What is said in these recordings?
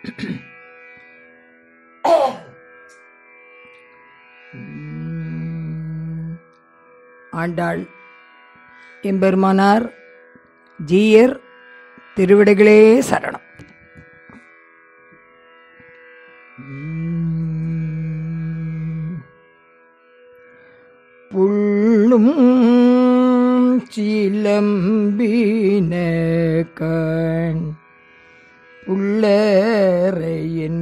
ஆண்டாள் எம்பெருமானார் ஜீயர் திருவிடைகளே சரணம் புள்ளும் சிலம்பின கண் புள்ளரையின்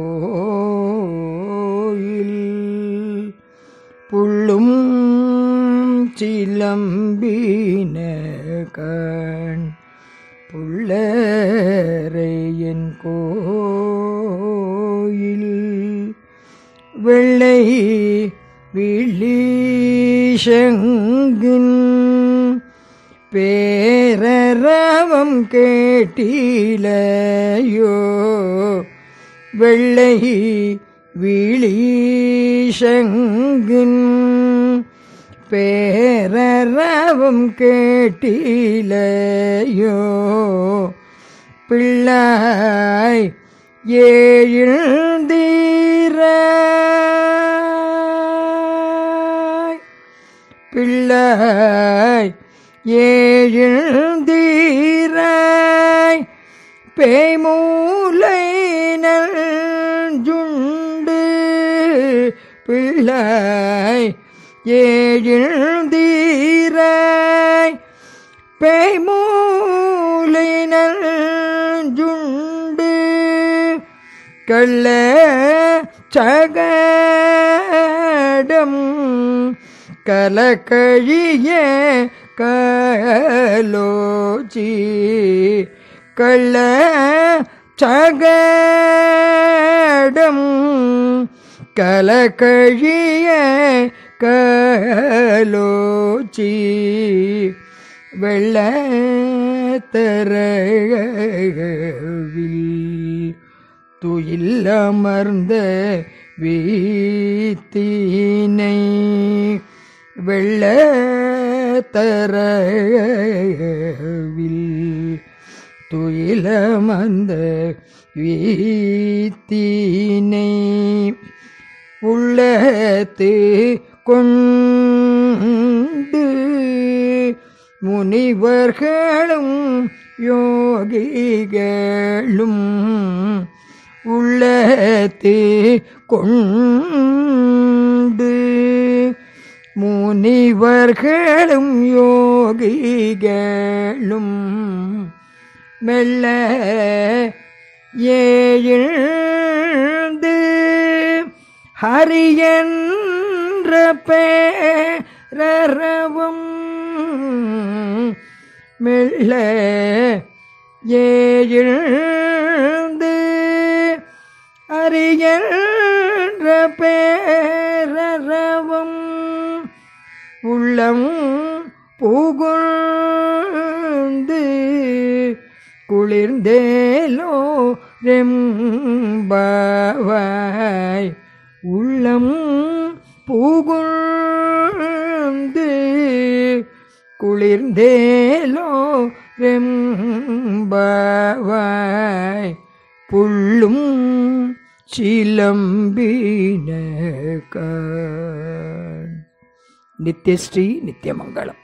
கோயில் புள்ளும் சிலம்பின கண் புள்ளரையின் கோயில் வெள்ளை விழிஷங்கின் பேரரவம் கேட்டிலையோ வெள்ளை விழிஷங்கின் பேரரவம் கேட்டிலையோ பிள்ளாய் ஏழிழ்ந்தீராய் பிள்ளாய் ஏழிழ்ந்தீராய் பேய்மூலை நஞ்சுண்டு பிள்ளாய் ஏழிழ்ந்தீராய் பேய்மூலை நஞ்சுண்டு கள்ள சகடம் கலக்கழிய கலோச்சி கள்ள சகடம் கலக்கழிய கலோச்சி வெள்ளத்தரவில் துயில் அமர்ந்த வீத்தினை வெள்ளத்தரவில் துயிலமர்ந்த வீத்தினை உள்ளத்து கொண்டு முனிவர்களும் யோகிகளும் உள்ளத்து கொண்டு முனிவர்களும் யோகிகளும் மெல்ல ஏழ்ந்து ஹரியன்ற பேரவும் மெல்ல ஏழ்ந்து அறியன்ற பேரவும் உள்ளம் புகுந்து குளிர்ந்தேலோ ரெம்பாவாய் உள்ளம் புகுந்து குளிர்ந்தேலோ ரெம்பாவாய் புள்ளும் சிலம்பின நித்யஸ்ரீ நித்தியமங்கலம்